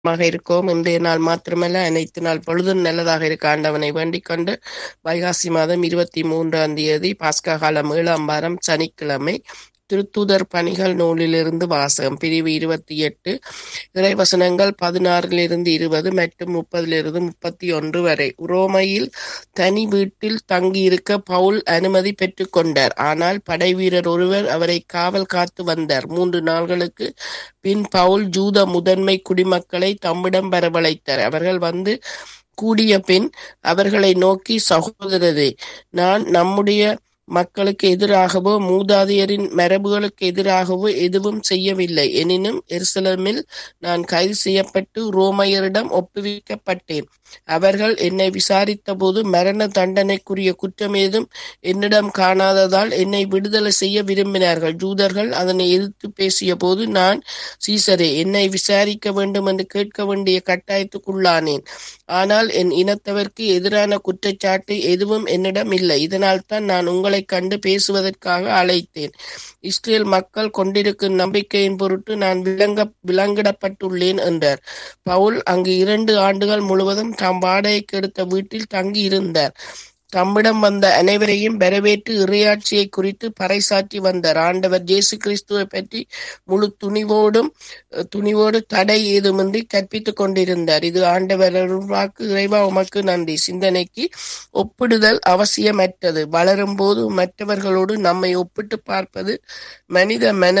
மாக இருக்கவும் இன்றைய நாள் மாத்திரமல்ல அனைத்து நாள் பொழுதும் நல்லதாக இருக்க ஆண்டவனை வேண்டிக் கொண்டு வைகாசி மாதம் இருபத்தி மூன்றாம் தேதி பாஸ்கா காலம் ஏழாம் வாரம் சனிக்கிழமை திருத்துதர் பணிகள் நூலிலிருந்து வாசகம் பிரிவு இருபத்தி எட்டு இறைவசனங்கள் பதினாறிலிருந்து இருபது மற்றும் முப்பதிலிருந்து முப்பத்தி ஒன்று வரை உரோமையில் தனி வீட்டில் தங்கியிருக்க பவுல் அனுமதி பெற்றுக்கொண்டார் ஆனால் படைவீரர் ஒருவர் அவரை காவல் காத்து வந்தார் மூன்று நாள்களுக்கு பின் பவுல் ஜூத முதன்மை குடிமக்களை தம்மிடம் வரவழைத்தார் அவர்கள் வந்து கூடிய பின் அவர்களை நோக்கி சகோதரரே நான் நம்முடைய மக்களுக்கு எதிராகவோ மூதாதையரின் மரபுகளுக்கு எதிராகவோ எதுவும் செய்யவில்லை எனினும் எருசலேமில் நான் கைது செய்யப்பட்டு ரோமையரிடம் ஒப்புவிக்கப்பட்டேன் அவர்கள் என்னை விசாரித்த போது மரண தண்டனைக்குரிய குற்றம் ஏதும் என்னிடம் காணாததால் என்னை விடுதலை செய்ய விரும்பினார்கள் ஜூதர்கள் அதனை எதிர்த்து பேசிய போது நான் சீசரே என்னை விசாரிக்க வேண்டும் என்று கேட்க வேண்டிய கட்டாயத்துக்குள்ளானேன் ஆனால் என் இனத்தவர்க்கு எதிரான குற்றச்சாட்டு எதுவும் என்னிடம் இல்லை இதனால் தான் நான் உங்களை கண்டு பேசுவதற்காக அழைத்தேன் இஸ்ரேல் மக்கள் கொண்டிருக்கும் நம்பிக்கையின் பொருட்டு நான் விளங்க விலங்கிடப்பட்டுள்ளேன் என்றார் பவுல் அங்கு இரண்டு ஆண்டுகள் முழுவதும் தாம் வாடகைக்கு எடுத்த வீட்டில் தங்கி இருந்தார் தம்மிடம் வந்த அனைவரையும் வரவேற்று இறையாட்சியை குறித்து பறைசாற்றி வந்தார் ஆண்டவர் இயேசு கிறிஸ்துவை பற்றி முழு துணிவோடும் துணிவோடு தடை ஏதுமின்றி கற்பித்துக் கொண்டிருந்தார் இது ஆண்டவர் வாக்கு இறைவா உமக்கு நன்றி சிந்தனைக்கு ஒப்பிடுதல் அவசியமற்றது வளரும் போது மற்றவர்களோடு நம்மை ஒப்பிட்டு பார்ப்பது மனித மன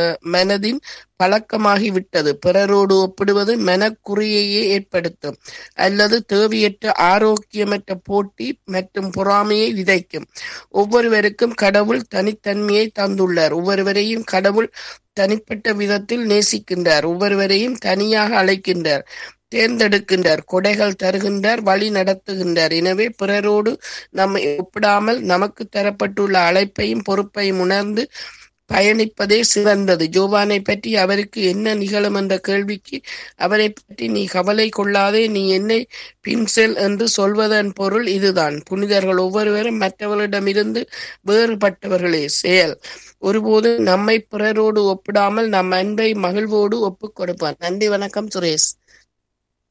மனதின் பழக்கமாகிவிட்டது பிறரோடு ஒப்பிடுவது மனக்குறையையே ஏற்படுத்தும் அல்லது தேவையற்ற ஆரோக்கியமற்ற போட்டி மற்றும் பொறாமையை விதைக்கும் ஒவ்வொருவருக்கும் கடவுள் தனித்தன்மையை தந்துள்ளார் ஒவ்வொருவரையும் கடவுள் தனிப்பட்ட விதத்தில் நேசிக்கின்றார் ஒவ்வொருவரையும் தனியாக அழைக்கின்றார் தேர்ந்தெடுக்கின்றார் கொடைகள் தருகின்றார் வழி நடத்துகின்றார் எனவே பிறரோடு நம்மை ஒப்பிடாமல் நமக்கு தரப்பட்டுள்ள அழைப்பையும் பொறுப்பையும் உணர்ந்து பயணிப்பதே சிறந்தது ஜோவானை பற்றி அவருக்கு என்ன நிகழும் என்ற கேள்விக்கு அவரை பற்றி நீ கவலை கொள்ளாதே நீ என்னை பின்செல் என்று சொல்வதன் பொருள் இதுதான் புனிதர்கள் ஒவ்வொருவரும் மற்றவர்களிடமிருந்து வேறுபட்டவர்களே செயல் ஒருபோது நம்மை பிறரோடு ஒப்பிடாமல் நம் அன்பை மகிழ்வோடு ஒப்புக் கொடுப்பார் நன்றி வணக்கம் சுரேஷ்